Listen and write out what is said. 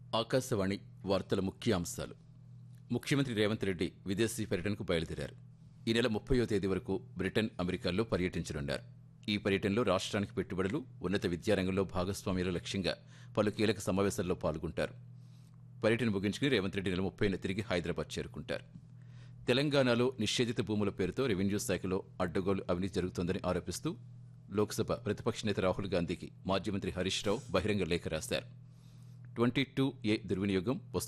ఆకాశవాణి వార్తల ముఖ్యాంశాలు ముఖ్యమంత్రి రేవంత్ రెడ్డి విదేశీ పర్యటనకు బయలుదేరారు ఈ నెల ముప్పయో తేదీ వరకు బ్రిటన్ అమెరికాల్లో పర్యటించనున్నారు ఈ పర్యటనలో రాష్ట్రానికి పెట్టుబడులు ఉన్నత విద్యారంగంలో భాగస్వామ్యాల లక్ష్యంగా పలు కీలక సమావేశాల్లో పాల్గొంటారు పర్యటన ముగించుకుని రేవంత్ రెడ్డి నెల ముప్పైన తిరిగి హైదరాబాద్ చేరుకుంటారు తెలంగాణలో నిషేధిత భూముల పేరుతో రెవెన్యూ శాఖలో అడ్డగోలు అవినీతి జరుగుతోందని ఆరోపిస్తూ లోక్సభ ప్రతిపక్ష నేత రాహుల్ గాంధీకి మాజీ మంత్రి హరీష్ రావు బహిరంగ లేఖ రాశారు ట్వంటీ టూ ఏ దుర్వినియోగం